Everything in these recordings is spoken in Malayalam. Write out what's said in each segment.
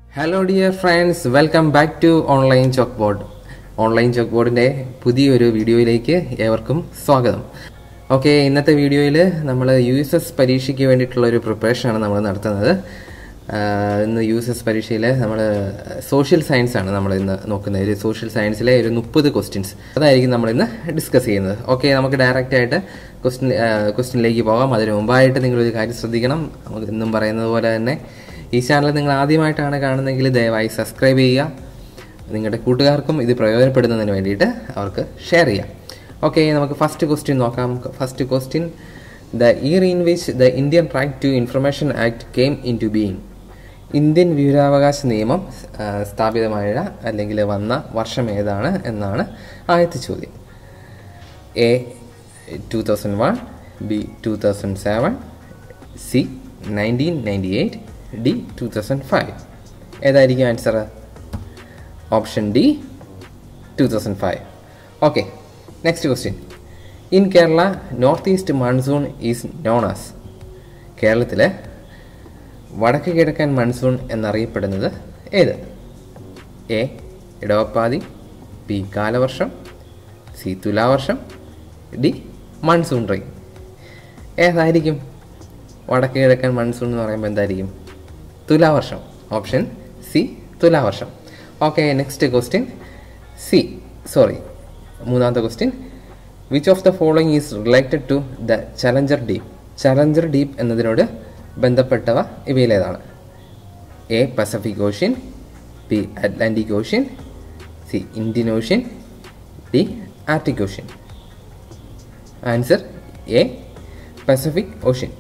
Hello dear friends welcome back to online chalk board online chalk ബോർഡിൻ്റെ പുതിയൊരു വീഡിയോയിലേക്ക് ഏവർക്കും സ്വാഗതം ഓക്കെ ഇന്നത്തെ വീഡിയോയിൽ നമ്മൾ യു എസ് എസ് പരീക്ഷയ്ക്ക് വേണ്ടിയിട്ടുള്ള ഒരു പ്രിപ്പറേഷനാണ് നമ്മൾ നടത്തുന്നത് ആഹ് ഇന്ന് യു എസ് എസ് പരീക്ഷയിൽ നമ്മൾ സോഷ്യൽ സയൻസ് ആണ് നമ്മൾ ഇന്ന് നോക്കുന്നത് ഒരു സോഷ്യൽ സയൻസിലെ ഒരു മുപ്പത് ക്വസ്റ്റ്യൻസ് അതായിരിക്കും നമ്മൾ ഇന്ന് ഡിസ്കസ് ചെയ്യുന്നത് ഓക്കെ നമുക്ക് ഡയറക്റ്റ് ആയിട്ട് ക്വസ്റ്റ്യൻ ക്വസ്റ്റ്യനിലേക്ക് പോകാം അതിന് മുമ്പായിട്ട് നിങ്ങളൊരു കാര്യം ശ്രദ്ധിക്കണം നമുക്ക് ഇന്നും പറയുന്നത് പോലെ തന്നെ ഈ ചാനൽ നിങ്ങൾ ആദ്യമായിട്ടാണ് കാണുന്നതെങ്കിൽ ദയവായി സബ്സ്ക്രൈബ് ചെയ്യുക നിങ്ങളുടെ കൂട്ടുകാർക്കും ഇത് പ്രയോജനപ്പെടുന്നതിന് വേണ്ടിയിട്ട് അവർക്ക് ഷെയർ ചെയ്യാം ഓക്കെ നമുക്ക് ഫസ്റ്റ് ക്വസ്റ്റ്യൻ നോക്കാം first question the year in which the Indian right to information act came into being Indian വിവരാവകാശ നിയമം ആ, സ്ഥാപിതമായ അല്ലെങ്കിൽ വന്ന വർഷം ഏതാണ് എന്നാണ് ആദ്യത്തെ ചോദ്യം A two thousand one B two thousand seven C nineteen ninety eight D two thousand five ഏതായിരിക്കും answer option D two thousand five okay next question in Kerala north east monsoon is known as കേരളത്തിലെ വടക്ക് കിഴക്കൻ മൺസൂൺ എന്നറിയപ്പെടുന്നത് ഏത് എ ഇടവപ്പാതി ബി കാലവർഷം സി തുലാവർഷം ഡി മൺസൂൺ റെയിൻ ഏതായിരിക്കും വടക്ക് കിഴക്കൻ മൺസൂൺ എന്ന് പറയുമ്പോൾ എന്തായിരിക്കും തുലാവർഷം ഓപ്ഷൻ സി തുലാവർഷം okay next question C sorry മൂന്നാമത്തെ question which of the following is related to the Challenger Deep Challenger Deep എന്നതിനോട് ബന്ധപ്പെട്ടവ ഇവയിലേതാണ് A Pacific Ocean B Atlantic Ocean C Indian Ocean D Arctic Ocean answer A Pacific Ocean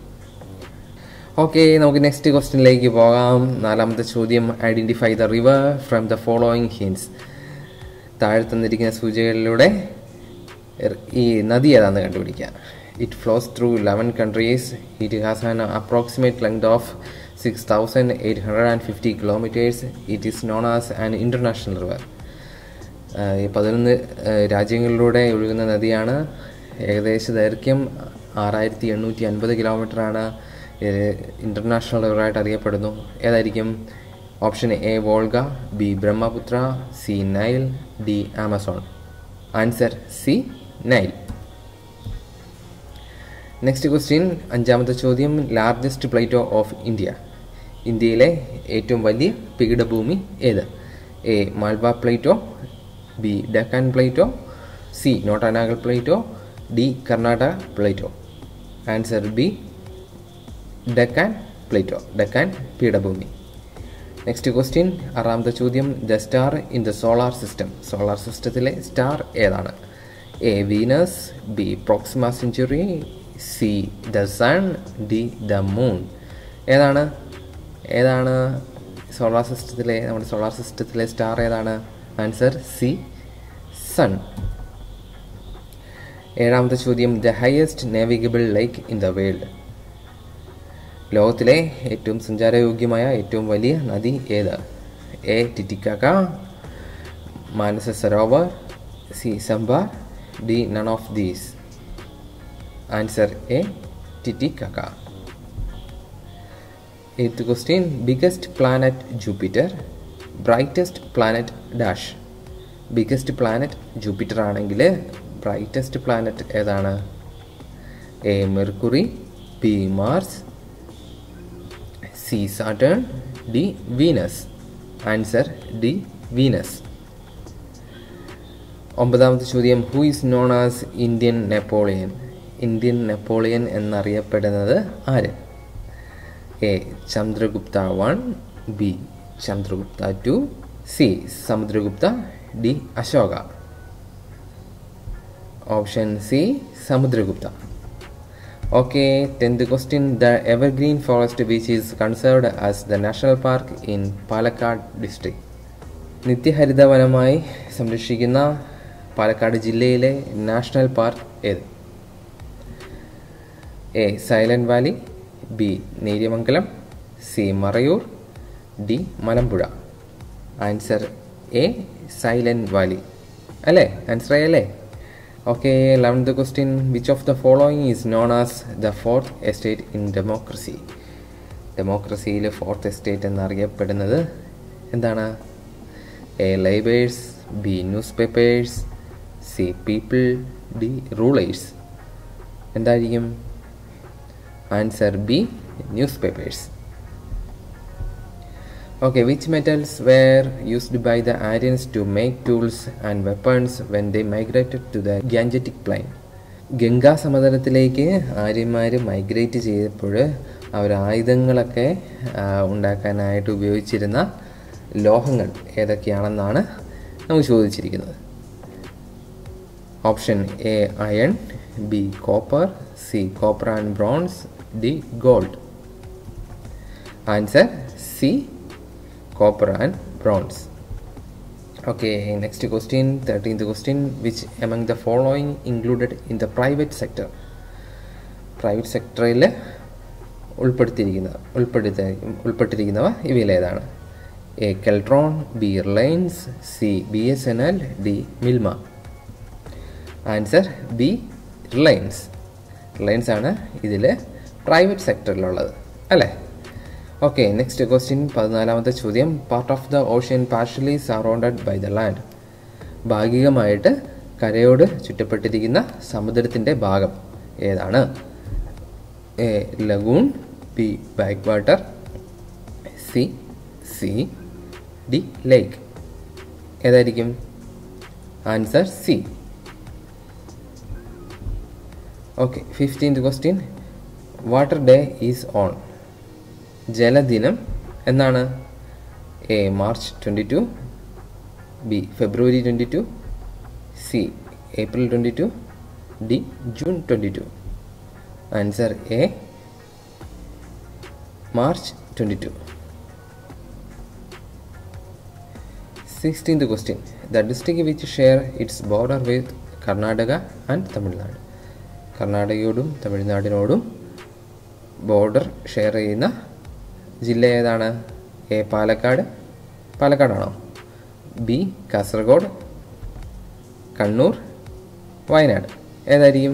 okay നമുക്ക് നെക്സ്റ്റ് ക്വസ്റ്റ്യനിലേക്ക് പോകാം നാലാമത്തെ ചോദ്യം identify the river from the following hints താഴെ തന്നിരിക്കുന്ന സൂചികകളിലൂടെ എർ- ഈ നദി ഏതാണെന്ന് കണ്ടുപിടിക്കുക it flows through eleven countries it has an approximate length of six thousand eight hundred and fifty kilometres it is known as an international river ഈ പതിനൊന്ന് ഏഹ്, രാജ്യങ്ങളിലൂടെ ഒഴുകുന്ന നദിയാണ് ഏകദേശ ദൈർഘ്യം ആറായിരത്തി എണ്ണൂറ്റി അൻപത് കിലോമീറ്ററാണ് ഇൻ്റർനാഷണൽ റിവറായിട്ട് അറിയപ്പെടുന്നു ഏതായിരിക്കും option A Volga B Brahmaputra C Nile D Amazon answer C Nile next question അഞ്ചാമത്തെ ചോദ്യം ലാർജസ്റ്റ് പ്ലേറ്റോ ഓഫ് ഇന്ത്യ ഇന്ത്യയിലെ ഏറ്റവും വലിയ പീഠഭൂമി ഏത് A Malwa plateau B Deccan plateau C നോട്ടാനാഗൽ plateau D Karnataka plateau answer B Deccan plateau Deccan പീഠഭൂമി നെക്സ്റ്റ് ക്വസ്റ്റ്യൻ ആറാമത്തെ ചോദ്യം the star in the solar system solar സിസ്റ്റത്തിലെ സ്റ്റാർ ഏതാണ് A Venus B Proxima Centauri C the Sun D the Moon ഏതാണ് ഏതാണ് സോളാർ സിസ്റ്റത്തിലെ നമ്മുടെ സോളാർ സിസ്റ്റത്തിലെ സ്റ്റാർ ഏതാണ് ആൻസർ സി സൺ ഏഴാമത്തെ ചോദ്യം the highest navigable lake in the world ലോകത്തിലെ ഏറ്റവും സഞ്ചാരയോഗ്യമായ ഏറ്റവും വലിയ നദി ഏത് A Titicaca Manasa Sarovar C Sambhar D none of these answer A Titicaca eighth question biggest planet Jupiter brightest planet dash biggest planet Jupiter ആണെങ്കിൽ ബ്രൈറ്റസ്റ്റ് പ്ലാനറ്റ് ഏതാണ് A Mercury B Mars C Saturn D Venus answer D Venus ഒമ്പതാമത്തെ ചോദ്യം who is known as Indian Napoleon Indian Napoleon എന്നറിയപ്പെടുന്നത് ആര് A Chandragupta one B Chandragupta two C Samudragupta D Ashoka option C Samudragupta okay tenth question the evergreen forest which is conserved as the national park in Palakkad district നിത്യഹരിതവനമായി സംരക്ഷിക്കുന്ന പാലക്കാട് ജില്ലയിലെ നാഷണൽ പാർക്ക് ഏത് A Silent Valley B Neriyamangalam C Marayoor D Malampuzha answer A Silent Valley അല്ലേ ആൻസർ എ അല്ലേ okay eleventh question which of the following is known as the fourth estate in democracy ഡെമോക്രസിയിൽ ഫോർത്ത് എസ്റ്റേറ്റ് എന്നറിയപ്പെടുന്നത് എന്താണ് എ ലൈബേഴ്സ് B newspapers C people D rulers എന്തായിരിക്കും answer B newspapers Okay, which metals were used by the Aryans to make tools and weapons when they migrated to the Gangetic Plain? Ganga സമതലത്തിലേക്ക് ആര്യന്മാർ മൈഗ്രേറ്റ് ചെയ്തപ്പോൾ അവർ ആയുധങ്ങളൊക്കെ ആ, ഉണ്ടാക്കാനായിട്ട് ഉപയോഗിച്ചിരുന്ന ലോഹങ്ങൾ ഏതൊക്കെയാണെന്നാണ് നമുക്ക് ചോദിച്ചിരിക്കുന്നത് option A iron B copper C copper and bronze D gold answer C copper and bronze okay next question 13th question which among the following included in the private sector private സെക്ടറിൽ ഉൾപ്പെടുത്തിയിരിക്കുന്ന ഉൾപ്പെടുത്തി ഉൾപ്പെട്ടിരിക്കുന്നവ ഇവയിലേതാണ് A Keltron B Reliance C B S N L D Milma answer B Reliance Reliance ആണ് ഇതിൽ പ്രൈവറ്റ് സെക്ടറിലുള്ളത് അല്ലേ ഓക്കെ നെക്സ്റ്റ് ക്വസ്റ്റ്യൻ പതിനാലാമത്തെ ചോദ്യം part of the ocean partially surrounded by the land ഭാഗികമായിട്ട് കരയോട് ചുറ്റപ്പെട്ടിരിക്കുന്ന സമുദ്രത്തിൻ്റെ ഭാഗം ഏതാണ് A lagoon B backwater C sea D lake ഏതായിരിക്കും answer C okay fifteenth question water day is on ജലദിനം എന്നാണ് A March twenty two B February twenty two C April twenty two D June twenty two answer A March twenty two sixteenth question the district which share its border with Karnataka and Tamil Nadu കർണാടകയോടും തമിഴ്നാടിനോടും ബോർഡർ ഷെയർ ചെയ്യുന്ന ജില്ല ഏതാണ് എ പാലക്കാട് പാലക്കാടാണോ ബി കാസർഗോഡ് കണ്ണൂർ വയനാട് ഏതായിരിക്കും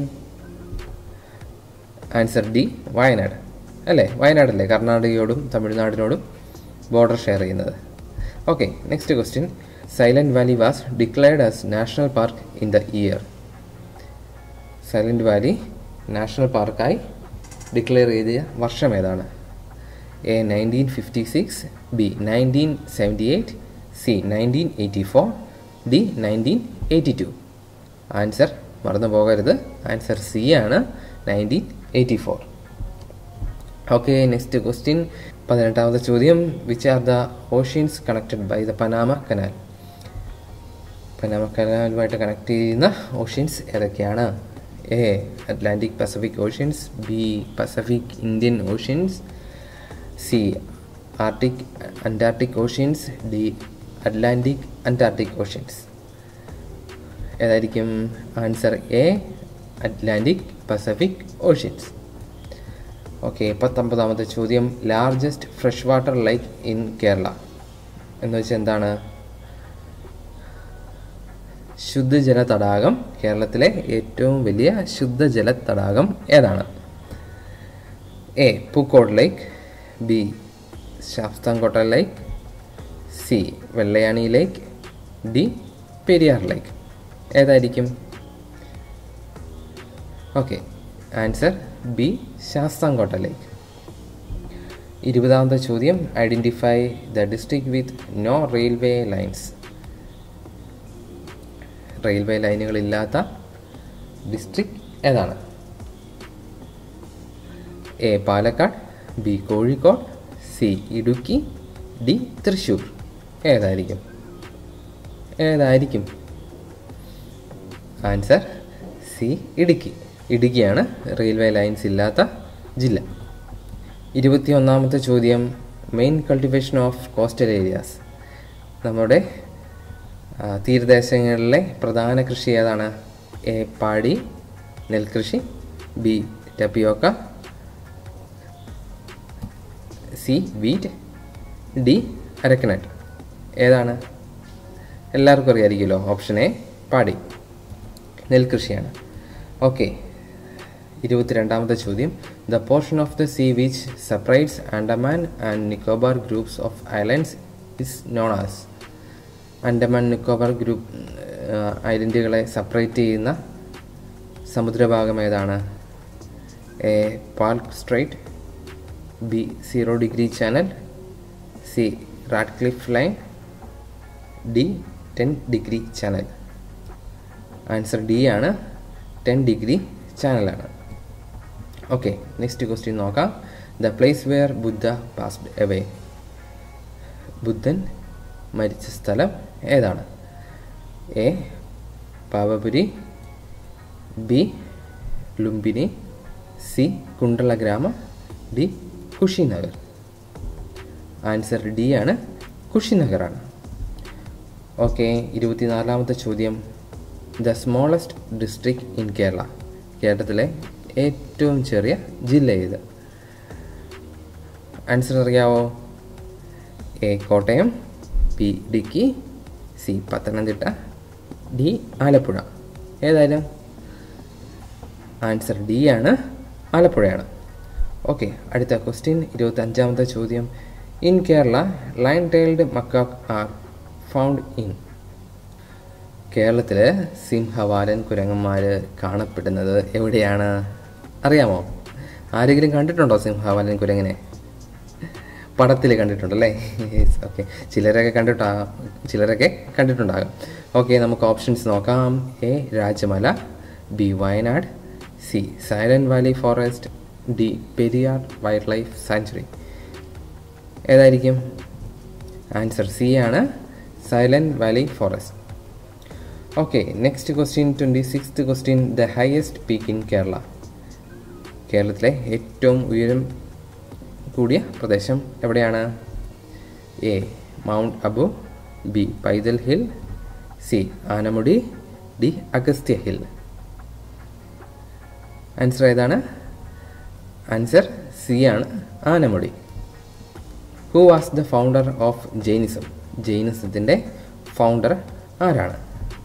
ആൻസർ ഡി വയനാട് അല്ലേ വയനാടല്ലേ കർണാടകയോടും തമിഴ്നാടിനോടും ബോർഡർ ഷെയർ ചെയ്യുന്നത് okay next question Silent Valley was declared as national park in the year Silent Valley national പാർക്കായി ഡിക്ലെയർ ചെയ്ത വർഷം ഏതാണ് A nineteen fifty six B nineteen seventy eight C nineteen eighty four D nineteen eighty two answer മറന്നു പോകരുത് ആൻസർ സി ആണ് nineteen eighty four okay next question പതിനെട്ടാമത്തെ ചോദ്യം which are the oceans connected by the Panama canal Panama കനാലുമായിട്ട് കണക്ട് ചെയ്യുന്ന ഓഷ്യൻസ് ഏതൊക്കെയാണ് A Atlantic Pacific oceans B Pacific Indian oceans C Arctic Antarctic oceans D Atlantic Antarctic oceans ഏതായിരിക്കും answer A Atlantic Pacific oceans okay പത്തൊമ്പതാമത്തെ ചോദ്യം largest fresh water lake in Kerala എന്ന് വെച്ചാൽ എന്താണ് ശുദ്ധജല തടാകം കേരളത്തിലെ ഏറ്റവും വലിയ ശുദ്ധജല തടാകം ഏതാണ് A Pookode lake B Sasthamkotta lake C Vellayani lake D Periyar lake ഏതായിരിക്കും okay answer B Sasthamkotta lake ഇരുപതാമത്തെ ചോദ്യം identify the district with no railway lines railway ലൈനുകളില്ലാത്ത ഡിസ്ട്രിക്ട് ഏതാണ് A Palakkad B Kozhikode C Idukki D Thrissur ഏതായിരിക്കും ഏതായിരിക്കും ആൻസർ സി ഇടുക്കി ഇടുക്കിയാണ് റെയിൽവേ ലൈൻസ് ഇല്ലാത്ത ജില്ല ഇരുപത്തി ഒന്നാമത്തെ ചോദ്യം main cultivation of coastal areas നമ്മുടെ ആ, തീരദേശങ്ങളിലെ പ്രധാന കൃഷി ഏതാണ് എ പാടി നെൽകൃഷി B tapioca C wheat D arecanut ഏതാണ് എല്ലാവർക്കും അറിയാമായിരിക്കുമല്ലോ ഓപ്ഷൻ എ പാടി നെൽകൃഷിയാണ് ഓക്കെ ഇരുപത്തിരണ്ടാമത്തെ ചോദ്യം the portion of the sea which separates Andaman and Nicobar groups of islands is known as Andaman Nicobar group ഐലൻഡുകളെ സെപ്പറേറ്റ് ചെയ്യുന്ന സമുദ്രഭാഗം ഏതാണ് A Palk strait B zero degree channel C Radcliffe line D ten degree channel answer D ആണ് ടെൻ ഡിഗ്രി ചാനലാണ് ഓക്കെ നെക്സ്റ്റ് ക്വസ്റ്റ്യൻ നോക്കാം the place where Buddha passed away ബുദ്ധൻ മരിച്ച സ്ഥലം ഏതാണ് A Pavapuri B Lumbini C Kundala ഗ്രാമം ഡി കുഷിനഗർ ആൻസർ ഡി ആണ് കുഷിനഗറാണ് ഓക്കെ ഇരുപത്തിനാലാമത്തെ ചോദ്യം the smallest district in Kerala കേരളത്തിലെ ഏറ്റവും ചെറിയ ജില്ല ഏത് ആൻസർ അറിയാവോ A Kottayam B Idukki C Pathanamthitta D Alappuzha ഏതായാലും ആൻസർ ഡി ആണ് ആലപ്പുഴയാണ് ഓക്കെ അടുത്ത ക്വസ്റ്റ്യൻ ഇരുപത്തി അഞ്ചാമത്തെ ചോദ്യം in Kerala lion tailed macaque are found in കേരളത്തിൽ സിംഹവാലൻ കുരങ്ങന്മാർ കാണപ്പെടുന്നത് എവിടെയാണ് അറിയാമോ ആരെങ്കിലും കണ്ടിട്ടുണ്ടോ സിംഹവാലൻ കുരങ്ങനെ പടത്തിൽ കണ്ടിട്ടുണ്ടല്ലേ യെസ് ഓക്കെ ചിലരൊക്കെ കണ്ടിട്ടാകാം ചിലരൊക്കെ കണ്ടിട്ടുണ്ടാകാം ഓക്കെ നമുക്ക് ഓപ്ഷൻസ് നോക്കാം A Rajamala B Wayanad C Silent Valley forest D Periyar wildlife sanctuary ഏതായിരിക്കും ആൻസർ സി ആണ് Silent Valley forest okay next question twenty sixth question the highest peak in Kerala കേരളത്തിലെ ഏറ്റവും ഉയരം കൂടിയ പ്രദേശം എവിടെയാണ് A Mount Abu B Paithal hill C Anamudi D Agasthya hill answer ഏതാണ് ആൻസർ സി ആണ് Anamudi who was the founder of Jainism ജൈനിസത്തിൻ്റെ founder ആരാണ്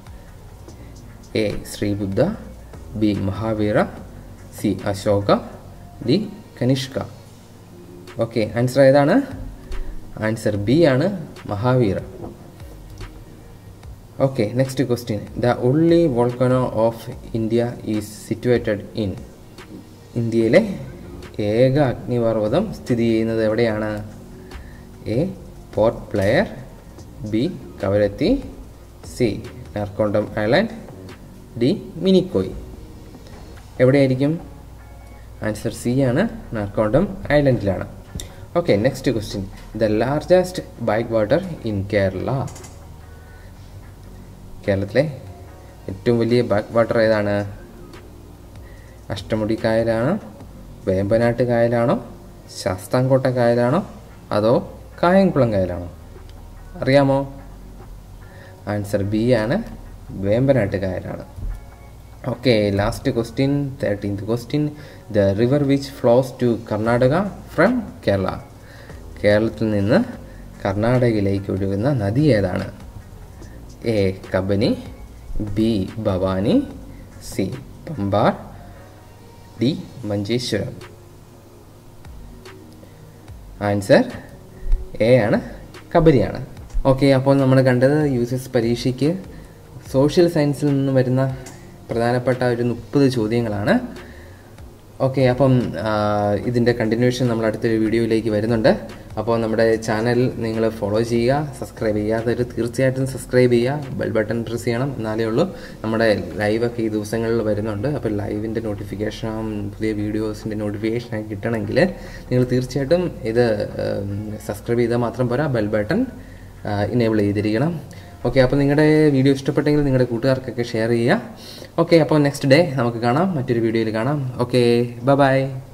A Sri Buddha B Mahavira C Ashoka D Kanishka okay answer ഏതാണ് ആൻസർ ബി ആണ് Mahavira okay next question the only volcano of India is situated in ഇന്ത്യയിലെ ഏക അഗ്നിപർവ്വതം സ്ഥിതി ചെയ്യുന്നത് എവിടെയാണ് A Port Blair B Kavaratti C Narcondam island D Minicoy എവിടെയായിരിക്കും ആൻസർ സി ആണ് നർക്കോണ്ടം ഐലൻഡിലാണ് okay next question the largest backwater in Kerala കേരളത്തിലെ ഏറ്റവും വലിയ ബാക്ക് വാട്ടർ ഏതാണ് അഷ്ടമുടി കായലാണോ വേമ്പനാട്ട് കായലാണോ ശാസ്താംകോട്ട കായലാണോ അതോ കായംകുളം കായലാണോ അറിയാമോ ആൻസർ ബി ആണ് വേമ്പനാട്ട് കായലാണ് okay last question thirteenth question the river which flows to Karnataka from Kerala കേരളത്തിൽ നിന്ന് കർണാടകയിലേക്ക് ഒഴുകുന്ന നദി ഏതാണ് A Kabani B Bhavani C Pambar D Manjeshwaram answer A ആണ് കബനിയാണ് ഓക്കെ അപ്പോൾ നമ്മൾ കണ്ടത് യൂസസ് പരീക്ഷയ്ക്ക് സോഷ്യൽ സയൻസിൽ നിന്ന് വരുന്ന പ്രധാനപ്പെട്ട ഒരു മുപ്പത് ചോദ്യങ്ങളാണ് ഓക്കെ അപ്പം ഇതിൻ്റെ കണ്ടിന്യൂഷൻ നമ്മൾ അടുത്തൊരു വീഡിയോയിലേക്ക് വരുന്നുണ്ട് അപ്പോൾ നമ്മുടെ ചാനൽ നിങ്ങൾ ഫോളോ ചെയ്യുക സബ്സ്ക്രൈബ് ചെയ്യാത്തവർ തീർച്ചയായിട്ടും സബ്സ്ക്രൈബ് ചെയ്യുക ബെൽ ബട്ടൺ പ്രസ് ചെയ്യണം എന്നാലേ ഉള്ളൂ നമ്മുടെ ലൈവൊക്കെ ഈ ദിവസങ്ങളിൽ വരുന്നുണ്ട് അപ്പോൾ ലൈവിൻ്റെ നോട്ടിഫിക്കേഷൻ പുതിയ വീഡിയോസിൻ്റെ നോട്ടിഫിക്കേഷൻ കിട്ടണമെങ്കിൽ നിങ്ങൾ തീർച്ചയായിട്ടും ഇത് സബ്സ്ക്രൈബ് ചെയ്താൽ മാത്രം പോരാ ബെൽ ബട്ടൺ ഇനേബിൾ ചെയ്തിരിക്കണം ഓക്കെ അപ്പോൾ നിങ്ങളുടെ വീഡിയോ ഇഷ്ടപ്പെട്ടെങ്കിൽ നിങ്ങളുടെ കൂട്ടുകാർക്കൊക്കെ ഷെയർ ചെയ്യുക ഓക്കെ അപ്പോൾ നെക്സ്റ്റ് ഡേ നമുക്ക് കാണാം മറ്റൊരു വീഡിയോയിൽ കാണാം ഓക്കെ ബൈ ബൈ